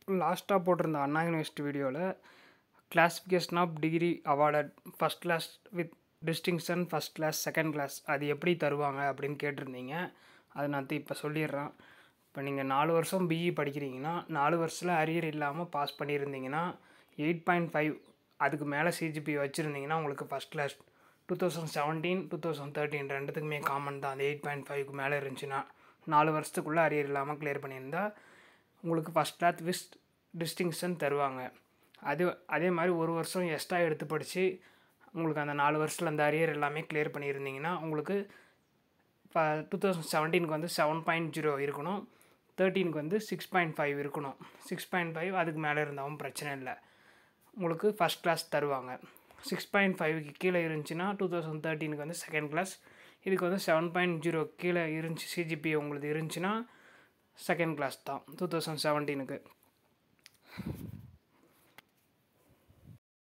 லாஸ்ட்டாக போட்டிருந்த அண்ணா யூனிவர்சிட்டி வீடியோவில் classification of degree awarded first class with distinction first class second class அது எப்படி தருவாங்க அப்படின்னு கேட்டிருந்தீங்க அது நான் இப்போ சொல்லிடுறேன் இப்போ நீங்கள் நாலு வருஷம் பிஇ படிக்கிறீங்கன்னா நாலு வருஷத்தில் அரியர் இல்லாமல் பாஸ் பண்ணியிருந்தீங்கன்னா எயிட் பாயிண்ட் ஃபைவ் அதுக்கு மேலே சிஜிபி வச்சுருந்தீங்கன்னா உங்களுக்கு first class two thousand seventeen two thousand thirteen ரெண்டுத்துக்குமே காமன் தான் அந்த எயிட் பாயிண்ட் ஃபைவ்க்கு மேலே இருந்துச்சுன்னா நாலு வருஷத்துக்குள்ளே அரியர் இல்லாமல் கிளியர் பண்ணியிருந்தா உங்களுக்கு ஃபஸ்ட் கிளாஸ் விஸ் டிஸ்டிங்ஷன் தருவாங்க அது அதே மாதிரி ஒரு வருஷம் எக்ஸ்ட்ரா எடுத்து படித்து உங்களுக்கு அந்த நாலு வருஷத்தில் அந்த அரியர் எல்லாமே கிளியர் பண்ணியிருந்தீங்கன்னா உங்களுக்கு இப்போ டூ தௌசண்ட் செவன்டீனுக்கு வந்து செவன் பாயிண்ட் ஜீரோ இருக்கணும் தேர்ட்டீனுக்கு வந்து சிக்ஸ் பாயிண்ட் ஃபைவ் இருக்கணும் சிக்ஸ் பாயிண்ட் ஃபைவ் அதுக்கு மேலே இருந்தாலும் பிரச்சனை இல்லை உங்களுக்கு ஃபஸ்ட் கிளாஸ் தருவாங்க சிக்ஸ் பாயிண்ட் ஃபைவ்க்கு கீழே இருந்துச்சுன்னா டூ தௌசண்ட் தேர்ட்டீனுக்கு வந்து செகண்ட் கிளாஸ் இதுக்கு வந்து செவன் பாயிண்ட் ஜீரோ கீழே இருந்துச்சு சிஜிபி உங்களுக்கு இருந்துச்சுன்னா செகண்ட் கிளாஸ் தான் டூ தௌசண்ட் செவன்டீனுக்கு